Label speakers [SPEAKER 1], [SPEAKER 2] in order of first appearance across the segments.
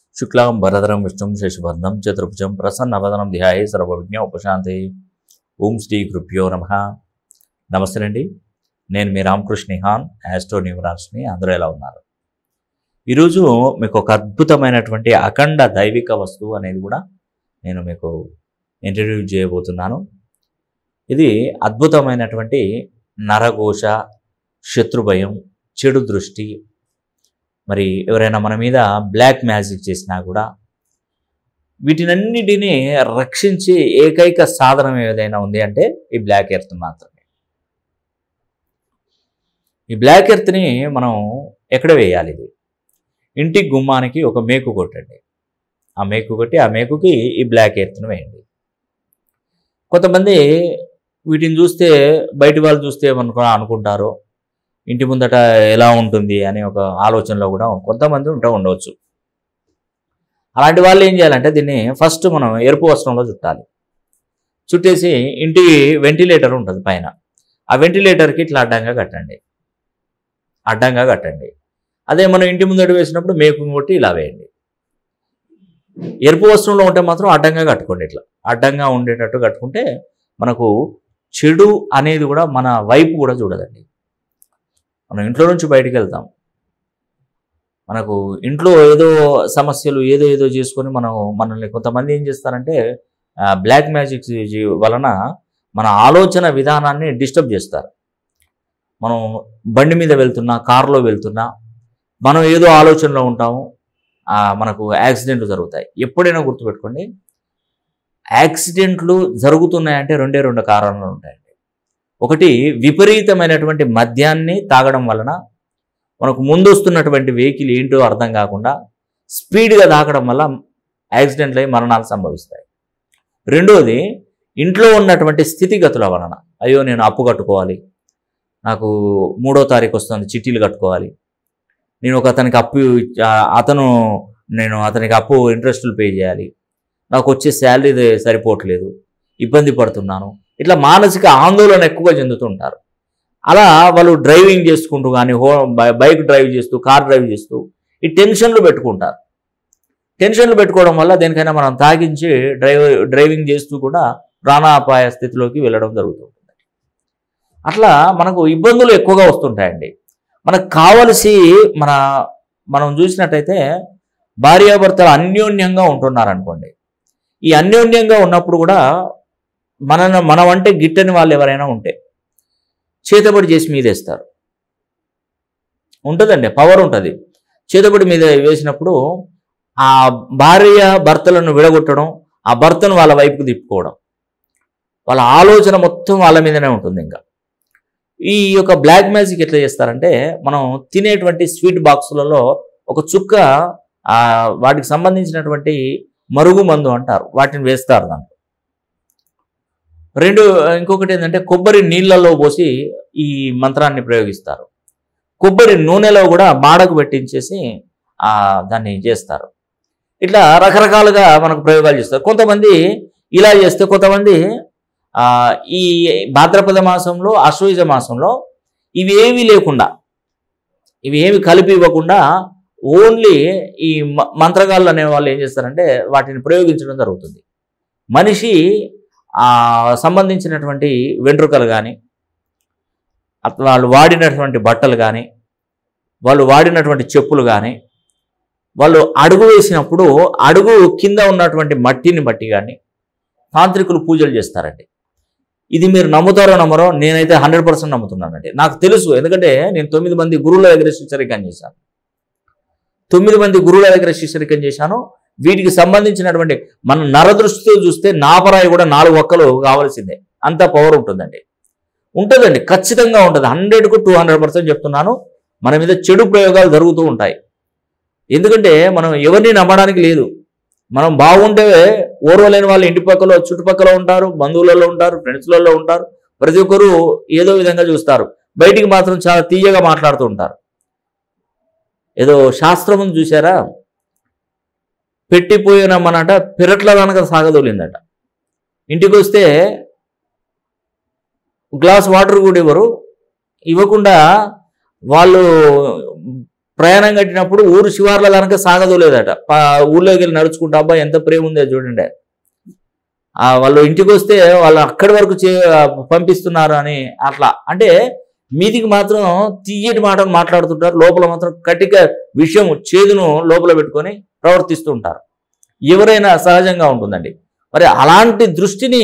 [SPEAKER 1] శుక్లాం భరధరం విష్ణుం శశివర్ణం చతుర్భుజం ప్రసన్నవదనం ధ్యాయే సర్వవిజ్ఞ ఉపశాంతి ఓం శ్రీ గురుభ్యో నమ నమస్తే అండి నేను మీ రామకృష్ణ హాన్ యాస్ట్రో న్యూమరాన్స్ని అందరూ ఎలా ఉన్నారు ఈరోజు మీకు ఒక అద్భుతమైనటువంటి అఖండ దైవిక వస్తువు అనేది కూడా నేను మీకు ఇంట్రడ్యూస్ చేయబోతున్నాను ఇది అద్భుతమైనటువంటి నరఘోష శత్రుభయం చెడు దృష్టి మరి ఎవరైనా మన మీద బ్లాక్ మ్యాజిక్ చేసినా కూడా వీటినన్నిటినీ రక్షించే ఏకైక సాధనం ఏదైనా ఉంది అంటే ఈ బ్లాక్ ఎర్త్ మాత్రమే ఈ బ్లాక్ ఎర్త్ని మనం ఎక్కడ వేయాలి ఇది ఇంటి గుమ్మానికి ఒక మేకు కొట్టండి ఆ మేకు కొట్టి ఆ మేకుకి ఈ బ్లాక్ ఎర్త్ను వేయండి కొంతమంది వీటిని చూస్తే బయటి వాళ్ళు చూస్తే ఏమనుకో అనుకుంటారు ఇంటి ముందట ఎలా ఉంటుంది అనే ఒక ఆలోచనలో కూడా కొంతమంది ఉంటూ ఉండవచ్చు అలాంటి వాళ్ళు ఏం చేయాలంటే దీన్ని ఫస్ట్ మనం ఎరుపు వస్త్రంలో చుట్టాలి చుట్టేసి ఇంటి వెంటిలేటర్ ఉంటుంది పైన ఆ వెంటిలేటర్కి ఇట్లా అడ్డంగా కట్టండి అడ్డంగా కట్టండి అదే మనం ఇంటి ముందట వేసినప్పుడు మేకు కొట్టి ఇలా వేయండి ఎరుపు వస్త్రంలో ఉంటే మాత్రం అడ్డంగా కట్టుకోండి ఇట్లా అడ్డంగా ఉండేటట్టు కట్టుకుంటే మనకు చెడు అనేది కూడా మన వైపు కూడా చూడదండి మనం ఇంట్లో నుంచి బయటికి వెళ్తాం మనకు ఇంట్లో ఏదో సమస్యలు ఏదో ఏదో చేసుకొని మనం మనల్ని కొంతమంది ఏం చేస్తారంటే బ్లాక్ మ్యాజిక్ వలన మన ఆలోచన విధానాన్ని డిస్టర్బ్ చేస్తారు మనం బండి మీద వెళ్తున్నా కారులో వెళ్తున్నా మనం ఏదో ఆలోచనలో ఉంటాము ఆ, మనకు యాక్సిడెంట్లు జరుగుతాయి ఎప్పుడైనా గుర్తుపెట్టుకోండి యాక్సిడెంట్లు జరుగుతున్నాయంటే రెండే రెండు కారణాలు ఉంటాయండి ఒకటి విపరీతమైనటువంటి మద్యాన్ని తాగడం వలన మనకు ముందు వస్తున్నటువంటి వెహికల్ ఏంటో అర్థం కాకుండా స్పీడ్గా తాగడం వల్ల యాక్సిడెంట్లు అయి మరణాలు సంభవిస్తాయి రెండోది ఇంట్లో ఉన్నటువంటి స్థితిగతుల వలన అయ్యో నేను అప్పు కట్టుకోవాలి నాకు మూడో తారీఖు వస్తుంది చిట్టీలు కట్టుకోవాలి నేను ఒక అతనికి అప్పు ఇచ్చా- అతను నేను అతనికి అప్పు ఇంట్రెస్టులు పే చేయాలి నాకు వచ్చే శాలరీ సరిపోవట్లేదు ఇబ్బంది పడుతున్నాను ఇట్లా మానసిక ఆందోళన ఎక్కువగా చెందుతుంటారు అలా వాళ్ళు డ్రైవింగ్ చేసుకుంటూ కానీ హో బై- బైక్ డ్రైవ్ చేస్తూ కార్ డ్రైవ్ చేస్తూ ఈ టెన్షన్లు పెట్టుకుంటారు టెన్షన్లు పెట్టుకోవడం వల్ల దేనికైనా మనం తాగించి డ్రైవ్ డ్రైవింగ్ చేస్తూ కూడా ప్రాణాపాయ స్థితిలోకి వెళ్ళడం జరుగుతుంది అట్లా మనకు ఇబ్బందులు ఎక్కువగా వస్తుంటాయండి మనకు కావలసి మన మనం చూసినట్టయితే భార్యాభర్తలు అన్యోన్యంగా ఉంటున్నారు అనుకోండి ఈ అన్యోన్యంగా ఉన్నప్పుడు కూడా మన మనం అంటే గిట్టని వాళ్ళు ఎవరైనా ఉంటే చేతబడి చేసి మీదేస్తారు ఉంటుందండి పవర్ ఉంటుంది చేతబడి మీద వేసినప్పుడు ఆ భార్య భర్తలను విడగొట్టడం ఆ భర్తను వాళ్ళ వైపుకు తిప్పుకోవడం వాళ్ళ ఆలోచన మొత్తం వాళ్ళ మీదనే ఉంటుంది ఇంకా ఈ యొక్క బ్లాక్ మ్యాజిక్ ఎట్లా చేస్తారంటే మనం తినేటువంటి స్వీట్ బాక్సులలో ఒక చుక్క ఆ వాటికి సంబంధించినటువంటి మరుగు మందు అంటారు వాటిని వేస్తారు దాంట్లో రెండు ఇంకొకటి ఏంటంటే కొబ్బరి నీళ్ళల్లో పోసి ఈ మంత్రాన్ని ప్రయోగిస్తారు కొబ్బరి నూనెలో కూడా మాడకు పెట్టించేసి ఆ దాన్ని చేస్తారు ఇట్లా రకరకాలుగా మనకు ప్రయోగాలు చేస్తారు కొంతమంది ఇలా చేస్తే కొంతమంది ఆ, ఈ భాద్రపద మాసంలో అశ్వయుజ మాసంలో ఇవి ఏమీ లేకుండా ఇవి ఏమి కలిపి ఇవ్వకుండా ఓన్లీ ఈ మ- మంత్రగాళ్ళు అనే వాళ్ళు ఏం చేస్తారంటే వాటిని ప్రయోగించడం జరుగుతుంది మనిషి ఆ సంబంధించినటువంటి వెంట్రుకలు కానీ వాళ్ళు వాడినటువంటి బట్టలు కానీ వాళ్ళు వాడినటువంటి చెప్పులు కానీ వాళ్ళు అడుగు వేసినప్పుడు అడుగు కింద ఉన్నటువంటి మట్టిని బట్టి కానీ తాంత్రికులు పూజలు చేస్తారండి ఇది మీరు నమ్ముతారో నమ్మరో నేనైతే హండ్రెడ్ పర్సెంట్ నమ్ముతున్నానండి నాకు తెలుసు ఎందుకంటే నేను తొమ్మిది మంది గురువుల దగ్గర శిష్యరికం చేశాను తొమ్మిది మంది గురువుల దగ్గర శిష్యరికం చేశాను వీటికి సంబంధించినటువంటి మన నరదృష్టితో చూస్తే నాపరాయి కూడా నాలుగు ఒక్కలు కావాల్సిందే అంత పవర్ ఉంటుందండి ఉంటుందండి ఖచ్చితంగా ఉంటుంది హండ్రెడ్కు టూ హండ్రెడ్ పర్సెంట్ చెప్తున్నాను మన మీద చెడు ప్రయోగాలు జరుగుతూ ఉంటాయి ఎందుకంటే మనం ఎవరిని నమ్మడానికి లేదు మనం బాగుంటే ఓర్వలేని వాళ్ళు ఇంటి పక్కలో చుట్టుపక్కల ఉంటారు బంధువులలో ఉంటారు ఫ్రెండ్స్లలో ఉంటారు ప్రతి ఒక్కరూ ఏదో విధంగా చూస్తారు బయటికి మాత్రం చాలా తీయగా మాట్లాడుతూ ఉంటారు ఏదో శాస్త్రం ఉంది చూసారా పెట్టిపోయిన మనట పెరట్ల కనుక సాగదోలిందట ఇంటికి వస్తే గ్లాస్ వాటర్ కూడా ఇవ్వరు ఇవ్వకుండా వాళ్ళు ప్రయాణం కట్టినప్పుడు ఊరు శివార్ల కనుక సాగదోలేదట పా- ఊర్లోకి వెళ్ళి నడుచుకుంటా అబ్బా ఎంత ప్రేమ ఉందో చూడండి ఆ వాళ్ళు ఇంటికి వస్తే వాళ్ళు అక్కడి వరకు చే పంపిస్తున్నారు అని అట్లా అంటే మీదికి మాత్రం తీయటి మాటలు మాట్లాడుతుంటారు లోపల మాత్రం కటిక విషయం చేదును లోపల పెట్టుకొని ప్రవర్తిస్తూ ఉంటారు ఎవరైనా సహజంగా ఉంటుందండి మరి అలాంటి దృష్టిని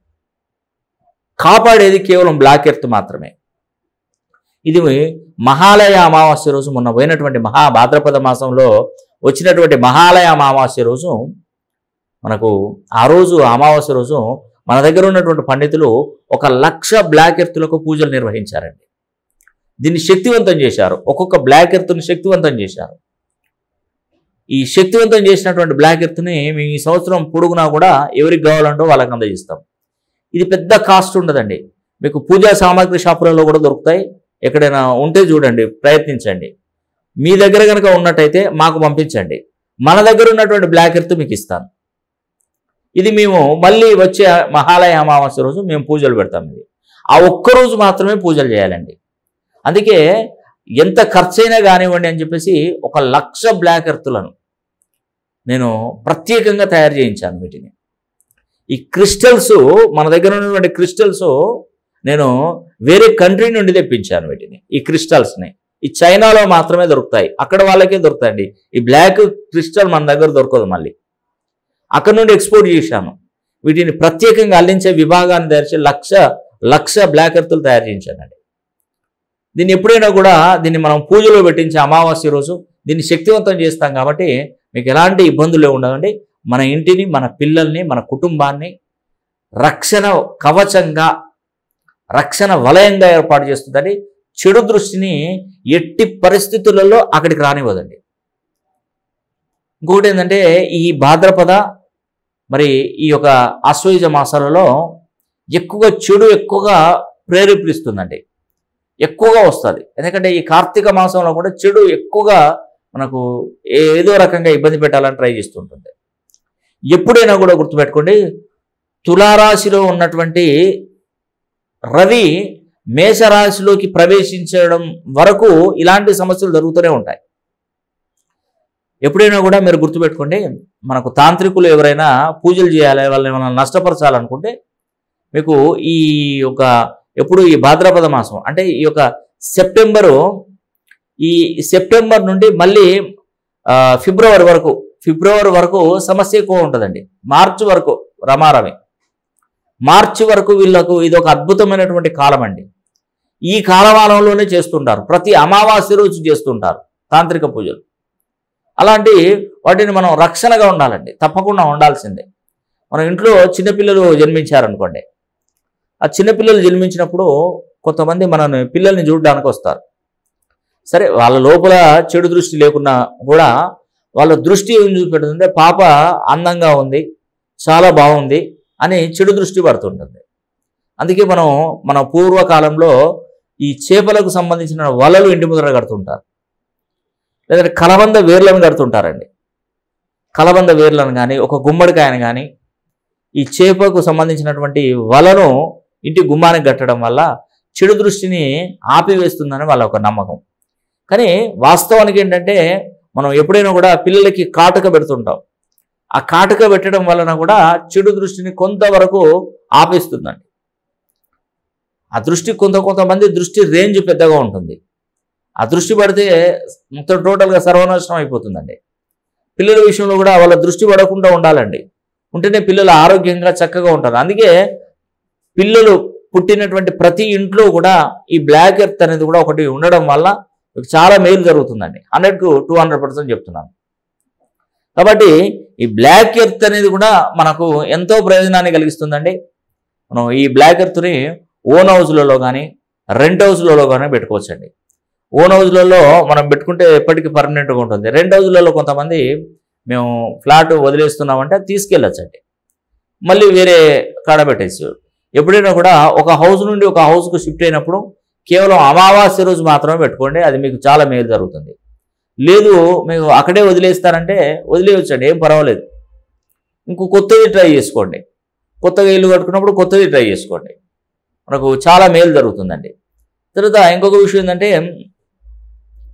[SPEAKER 1] కాపాడేది కేవలం బ్లాక్ ఎర్త్ మాత్రమే ఇది మహాలయ అమావాస్య రోజు మొన్న పోయినటువంటి మహా భాద్రపద మాసంలో వచ్చినటువంటి మహాలయ అమావాస్య రోజు మనకు ఆ రోజు అమావాస్య రోజు మన దగ్గర ఉన్నటువంటి పండితులు ఒక లక్ష బ్లాక్ ఎర్తులకు పూజలు నిర్వహించారండి దీన్ని శక్తివంతం చేశారు ఒక్కొక్క బ్లాక్ ఎర్త్ని శక్తివంతం చేశారు ఈ శక్తివంతం చేసినటువంటి బ్లాక్ ఎర్త్ని మేము ఈ సంవత్సరం పొడుగునా కూడా ఎవరికి కావాలంటో వాళ్ళకి అందజేస్తాం ఇది పెద్ద కాస్ట్ ఉండదండి మీకు పూజా సామాగ్రి షాపులలో కూడా దొరుకుతాయి ఎక్కడైనా ఉంటే చూడండి ప్రయత్నించండి మీ దగ్గర కనుక ఉన్నట్టయితే మాకు పంపించండి మన దగ్గర ఉన్నటువంటి బ్లాక్ ఎర్త్ మీకు ఇస్తాను ఇది మేము మళ్ళీ వచ్చే మహాలయ అమావాస్య రోజు మేము పూజలు పెడతాం ఇది ఆ ఒక్క రోజు మాత్రమే పూజలు చేయాలండి అందుకే ఎంత ఖర్చైనా కానివ్వండి అని చెప్పేసి ఒక లక్ష బ్లాక్ ఎర్తులను నేను ప్రత్యేకంగా తయారు చేయించాను వీటిని ఈ క్రిస్టల్స్ మన దగ్గర ఉన్నటువంటి క్రిస్టల్స్ నేను వేరే కంట్రీ నుండి తెప్పించాను వీటిని ఈ క్రిస్టల్స్ని ఈ చైనాలో మాత్రమే దొరుకుతాయి అక్కడ వాళ్ళకే దొరుకుతాయండి ఈ బ్లాక్ క్రిస్టల్ మన దగ్గర దొరకదు మళ్ళీ అక్కడ నుండి ఎక్స్పోర్ట్ చేశాను వీటిని ప్రత్యేకంగా అల్లించే విభాగాన్ని తయారు లక్ష లక్ష బ్లాక్ ఎర్తులు తయారు చేయించానండి దీన్ని ఎప్పుడైనా కూడా దీన్ని మనం పూజలో పెట్టించే అమావాస్య రోజు దీన్ని శక్తివంతం చేస్తాం కాబట్టి మీకు ఎలాంటి ఇబ్బందులు ఉండవండి మన ఇంటిని మన పిల్లల్ని మన కుటుంబాన్ని రక్షణ కవచంగా రక్షణ వలయంగా ఏర్పాటు చేస్తుందని చెడు దృష్టిని ఎట్టి పరిస్థితులలో అక్కడికి రానివ్వదండి ఇంకొకటి ఏంటంటే ఈ భాద్రపద మరి ఈ యొక్క ఆశ్వయుజ మాసాలలో ఎక్కువగా చెడు ఎక్కువగా ప్రేరేపిస్తుందండి ఎక్కువగా వస్తుంది ఎందుకంటే ఈ కార్తీక మాసంలో కూడా చెడు ఎక్కువగా మనకు ఏదో రకంగా ఇబ్బంది పెట్టాలని ట్రై చేస్తుంటుంది ఎప్పుడైనా కూడా గుర్తుపెట్టుకోండి తులారాశిలో ఉన్నటువంటి రవి మేషరాశిలోకి ప్రవేశించడం వరకు ఇలాంటి సమస్యలు జరుగుతూనే ఉంటాయి ఎప్పుడైనా కూడా మీరు గుర్తుపెట్టుకోండి మనకు తాంత్రికులు ఎవరైనా పూజలు చేయాలి వాళ్ళని మనం నష్టపరచాలనుకుంటే మీకు ఈ యొక్క ఎప్పుడు ఈ భాద్రపద మాసం అంటే ఈ యొక్క సెప్టెంబరు ఈ సెప్టెంబర్ నుండి మళ్ళీ ఆ, ఫిబ్రవరి వరకు ఫిబ్రవరి వరకు సమస్య ఎక్కువ ఉంటుందండి మార్చి వరకు రమారమి మార్చి వరకు వీళ్ళకు ఇది ఒక అద్భుతమైనటువంటి కాలం అండి ఈ కాలమానంలోనే చేస్తుంటారు ప్రతి అమావాస్య రోజు చేస్తుంటారు తాంత్రిక పూజలు అలాంటి వాటిని మనం రక్షణగా ఉండాలండి తప్పకుండా ఉండాల్సిందే మన ఇంట్లో చిన్నపిల్లలు జన్మించారనుకోండి ఆ చిన్నపిల్లలు జన్మించినప్పుడు కొంతమంది మన పిల్లల్ని చూడడానికి వస్తారు సరే వాళ్ళ లోపల చెడు దృష్టి లేకున్నా కూడా వాళ్ళ దృష్టి ఏం చూపెడుతుంటే పాప అందంగా ఉంది చాలా బాగుంది అని చెడు దృష్టి పడుతుంటుంది అందుకే మనం మన పూర్వకాలంలో ఈ చేపలకు సంబంధించిన వలలు ఇంటి ముందర కడుతుంటారు లేదంటే కలబంద వేర్లను కడుతుంటారండి కలబంద వేర్లను కానీ ఒక గుమ్మడికాయను కానీ ఈ చేపకు సంబంధించినటువంటి వలను ఇంటి గుమ్మానికి కట్టడం వల్ల చెడు దృష్టిని ఆపివేస్తుందని వాళ్ళ ఒక నమ్మకం కానీ వాస్తవానికి ఏంటంటే మనం ఎప్పుడైనా కూడా పిల్లలకి కాటుక పెడుతుంటాం ఆ కాటుక పెట్టడం వలన కూడా చెడు దృష్టిని కొంతవరకు ఆపేస్తుందండి ఆ దృష్టి కొంత కొంతమంది దృష్టి రేంజ్ పెద్దగా ఉంటుంది ఆ దృష్టి పడితే మొత్తం టోటల్గా సర్వనాశనం అయిపోతుందండి పిల్లల విషయంలో కూడా వాళ్ళ దృష్టి పడకుండా ఉండాలండి ఉంటేనే పిల్లలు ఆరోగ్యంగా చక్కగా ఉంటారు అందుకే పిల్లలు పుట్టినటువంటి ప్రతి ఇంట్లో కూడా ఈ బ్లాక్ ఎర్త్ అనేది కూడా ఒకటి ఉండడం వల్ల మీకు చాలా మేలు జరుగుతుందండి హండ్రెడ్కు టూ హండ్రెడ్ పర్సెంట్ చెప్తున్నాను కాబట్టి ఈ బ్లాక్ ఎర్త్ అనేది కూడా మనకు ఎంతో ప్రయోజనాన్ని కలిగిస్తుందండి మనం ఈ బ్లాక్ ఎర్త్ని ఓన్ హౌస్లలో కానీ రెంట్ హౌస్లలో కానీ పెట్టుకోవచ్చండి ఓన్ హౌస్లలో మనం పెట్టుకుంటే ఎప్పటికీ పర్మనెంట్గా ఉంటుంది రెంట్ హౌస్లలో కొంతమంది మేము ఫ్లాట్ వదిలేస్తున్నామంటే తీసుకెళ్ళొచ్చండి మళ్ళీ వేరే కాడ పెట్టేసి ఎప్పుడైనా కూడా ఒక హౌస్ నుండి ఒక హౌస్కు షిఫ్ట్ అయినప్పుడు కేవలం అమావాస్య రోజు మాత్రమే పెట్టుకోండి అది మీకు చాలా మేలు జరుగుతుంది లేదు మీకు అక్కడే వదిలేస్తారంటే వదిలేయచ్చండి ఏం పర్వాలేదు ఇంకో కొత్తది ట్రై చేసుకోండి కొత్తగా ఇల్లు కట్టుకున్నప్పుడు కొత్తది ట్రై చేసుకోండి మనకు చాలా మేలు జరుగుతుందండి తర్వాత ఇంకొక విషయం ఏంటంటే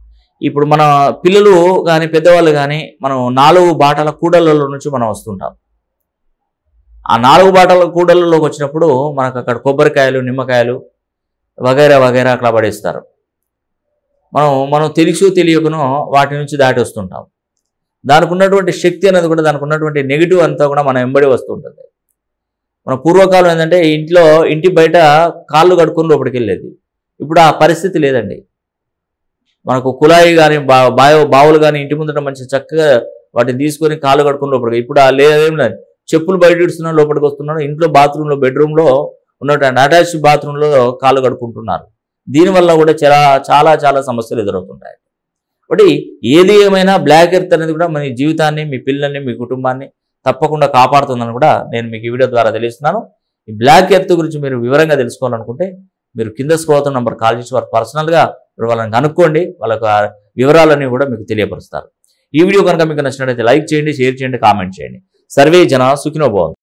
[SPEAKER 1] ఇప్పుడు మన పిల్లలు కానీ పెద్దవాళ్ళు కానీ మనం నాలుగు బాటల కూడలలో నుంచి మనం వస్తుంటాం ఆ నాలుగు బాటల కూడలలోకి వచ్చినప్పుడు మనకు అక్కడ కొబ్బరికాయలు నిమ్మకాయలు వగైరా వగైరా అట్లా పడేస్తారు మనం మనం తెలుసు తెలియకను వాటి నుంచి దాటి వస్తుంటాం దానికి ఉన్నటువంటి శక్తి అనేది కూడా దానికి ఉన్నటువంటి నెగిటివ్ అంతా కూడా మన వెంబడి వస్తుంటుంది మన పూర్వకాలం ఏంటంటే ఇంట్లో ఇంటి బయట కాళ్ళు కడుక్కొని లోపలికి వెళ్ళేది ఇప్పుడు ఆ పరిస్థితి లేదండి మనకు కుళాయి కానీ బా బావి బావులు కానీ ఇంటి ముందట మంచి చక్కగా వాటిని తీసుకొని కాళ్ళు కడుక్కుని లోపలికి ఇప్పుడు ఆ లేదేం లేదు చెప్పులు బయట ఇడుస్తున్నాడు లోపలికి వస్తున్నాడు ఇంట్లో బాత్రూంలో బెడ్రూమ్లో ఉన్నటువంటి అటాచ్డ్ బాత్రూంలో కాళ్ళు కడుక్కుంటున్నారు దీనివల్ల కూడా చాలా చాలా చాలా సమస్యలు ఎదురవుతుంటాయి కాబట్టి ఏది ఏమైనా బ్లాక్ ఎర్త్ అనేది కూడా మీ జీవితాన్ని మీ పిల్లల్ని మీ కుటుంబాన్ని తప్పకుండా కాపాడుతుందని కూడా నేను మీకు ఈ వీడియో ద్వారా తెలియజేస్తున్నాను ఈ బ్లాక్ ఎర్త్ గురించి మీరు వివరంగా తెలుసుకోవాలనుకుంటే మీరు కింద స్క్రోల్ నంబర్ కాల్ చేసి వారు పర్సనల్గా మీరు వాళ్ళని కనుక్కోండి వాళ్ళకు ఆ వివరాలన్నీ కూడా మీకు తెలియపరుస్తారు ఈ వీడియో కనుక మీకు నచ్చినట్లయితే లైక్ చేయండి షేర్ చేయండి కామెంట్ చేయండి సర్వే జన సుఖినో భవంతు